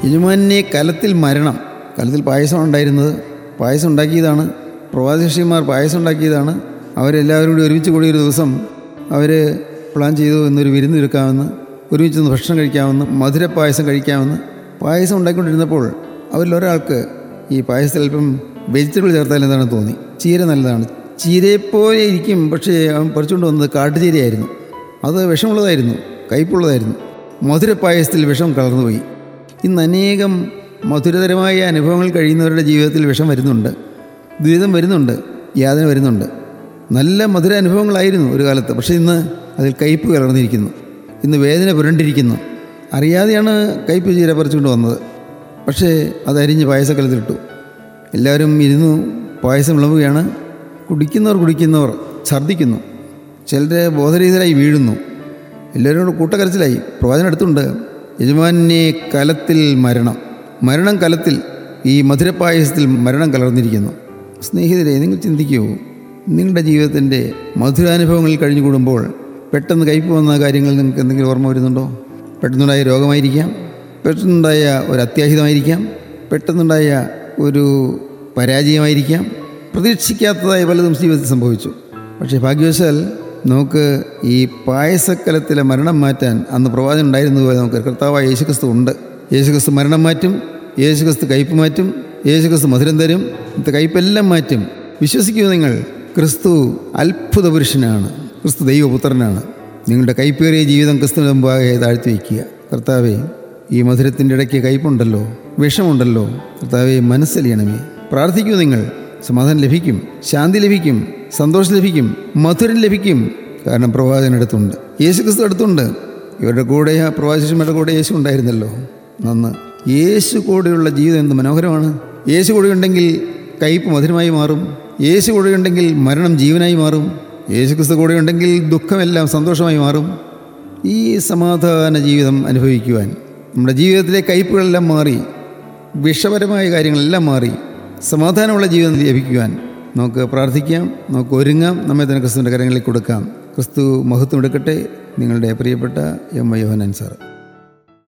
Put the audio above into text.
യജമാനെ കലത്തിൽ മരണം കലത്തിൽ പായസം ഉണ്ടായിരുന്നത് പായസം ഉണ്ടാക്കിയതാണ് പ്രവാസിഷിമാർ പായസം ഉണ്ടാക്കിയതാണ് അവരെല്ലാവരും കൂടി ഒരുമിച്ച് കൂടി ഒരു ദിവസം അവർ പ്ലാൻ ചെയ്തു എന്നൊരു വിരുന്നൊരുക്കാമെന്ന് ഒരുമിച്ച് നിന്ന് ഭക്ഷണം കഴിക്കാമെന്ന് മധുര പായസം കഴിക്കാമെന്ന് പായസം ഉണ്ടാക്കിക്കൊണ്ടിരുന്നപ്പോൾ അവരിൽ ഒരാൾക്ക് ഈ പായസത്തിൽ അല്പം വെജിറ്റബിൾ ചേർത്താൽ എന്താണെന്ന് തോന്നി ചീര നല്ലതാണ് ചീരയെപ്പോലെ ഇരിക്കും പക്ഷേ അവൻ പറിച്ചുകൊണ്ട് വന്നത് കാട്ടുചീരയായിരുന്നു അത് വിഷമുള്ളതായിരുന്നു കയ്പുള്ളതായിരുന്നു മധുര പായസത്തിൽ വിഷം കലർന്നുപോയി ഇന്ന് അനേകം മധുരതരമായ അനുഭവങ്ങൾ കഴിയുന്നവരുടെ ജീവിതത്തിൽ വിഷം വരുന്നുണ്ട് ദുരിതം വരുന്നുണ്ട് യാതന വരുന്നുണ്ട് നല്ല മധുര അനുഭവങ്ങളായിരുന്നു ഒരു കാലത്ത് പക്ഷേ ഇന്ന് അതിൽ കയ്പ് കലർന്നിരിക്കുന്നു ഇന്ന് വേദന പുരണ്ടിരിക്കുന്നു അറിയാതെയാണ് കയ്പ് ചീര പറിച്ചുകൊണ്ട് വന്നത് പക്ഷേ അത് അരിഞ്ഞ് പായസക്കലത്തിലിട്ടു എല്ലാവരും ഇരുന്നു പായസം വിളമ്പുകയാണ് കുടിക്കുന്നവർ കുടിക്കുന്നവർ ഛർദ്ദിക്കുന്നു ചിലർ ബോധരഹിതരായി വീഴുന്നു എല്ലാവരും കൂടെ കൂട്ടക്കരച്ചിലായി പ്രവാചനം അടുത്തുണ്ട് യജമാനെ കലത്തിൽ മരണം മരണം കലത്തിൽ ഈ മധുരപ്പായസത്തിൽ മരണം കലർന്നിരിക്കുന്നു സ്നേഹിതരെ നിങ്ങൾ ചിന്തിക്കൂ നിങ്ങളുടെ ജീവിതത്തിൻ്റെ മധുരാനുഭവങ്ങളിൽ കഴിഞ്ഞുകൂടുമ്പോൾ പെട്ടെന്ന് കയ്പ് വന്ന കാര്യങ്ങൾ നിങ്ങൾക്ക് എന്തെങ്കിലും ഓർമ്മ വരുന്നുണ്ടോ പെട്ടെന്നുണ്ടായ രോഗമായിരിക്കാം പെട്ടെന്നുണ്ടായ ഒരു അത്യാഹിതമായിരിക്കാം പെട്ടെന്നുണ്ടായ ഒരു പരാജയമായിരിക്കാം പ്രതീക്ഷിക്കാത്തതായ പലതും ജീവിതത്തിൽ സംഭവിച്ചു പക്ഷേ ഭാഗ്യവശാൽ നമുക്ക് ഈ പായസക്കലത്തിലെ മരണം മാറ്റാൻ അന്ന് പ്രവാചകൻ ഉണ്ടായിരുന്നതുപോലെ നമുക്ക് കർത്താവായ യേശുക്രിസ്തു ഉണ്ട് യേശുക്രിസ്തു മരണം മാറ്റും യേശുക്രിസ്തു കയ്പ് മാറ്റും യേശുക്രിസ്തു മധുരം തരും ഇന്നത്തെ കയ്പെല്ലാം മാറ്റും വിശ്വസിക്കൂ നിങ്ങൾ ക്രിസ്തു അത്ഭുത പുരുഷനാണ് ക്രിസ്തു ദൈവപുത്രനാണ് നിങ്ങളുടെ കൈപ്പേറിയ ജീവിതം ക്രിസ്തുവിന് മുമ്പാകെ താഴ്ത്തി വയ്ക്കുക കർത്താവെ ഈ മധുരത്തിൻ്റെ ഇടയ്ക്ക് കയ്പുണ്ടല്ലോ വിഷമുണ്ടല്ലോ കർത്താവെ മനസ്സലിയണമേ പ്രാർത്ഥിക്കൂ നിങ്ങൾ സമാധാനം ലഭിക്കും ശാന്തി ലഭിക്കും സന്തോഷം ലഭിക്കും മധുരം ലഭിക്കും കാരണം പ്രവാചകൻ അടുത്തുണ്ട് യേശു ക്രിസ്തു അടുത്തുണ്ട് ഇവരുടെ കൂടെ ആ പ്രവാചകന്മാരുടെ കൂടെ യേശു ഉണ്ടായിരുന്നല്ലോ നന്ന് യേശു കൂടെയുള്ള ജീവിതം എന്ത് മനോഹരമാണ് യേശു കൂടെ ഉണ്ടെങ്കിൽ കയ്പ് മധുരമായി മാറും യേശു കൂടെ ഉണ്ടെങ്കിൽ മരണം ജീവനായി മാറും യേശു ക്രിസ്തു കൂടെ ഉണ്ടെങ്കിൽ ദുഃഖമെല്ലാം സന്തോഷമായി മാറും ഈ സമാധാന ജീവിതം അനുഭവിക്കുവാൻ നമ്മുടെ ജീവിതത്തിലെ കയ്പുകളെല്ലാം മാറി വിഷപരമായ കാര്യങ്ങളെല്ലാം മാറി സമാധാനമുള്ള ജീവിതം ലഭിക്കുവാൻ നമുക്ക് പ്രാർത്ഥിക്കാം നമുക്ക് ഒരുങ്ങാം നമ്മെ തന്നെ ക്രിസ്തുവിൻ്റെ കരങ്ങളിൽ കൊടുക്കാം ക്രിസ്തു മഹത്വം എടുക്കട്ടെ നിങ്ങളുടെ പ്രിയപ്പെട്ട എം യോഹനൻ സാർ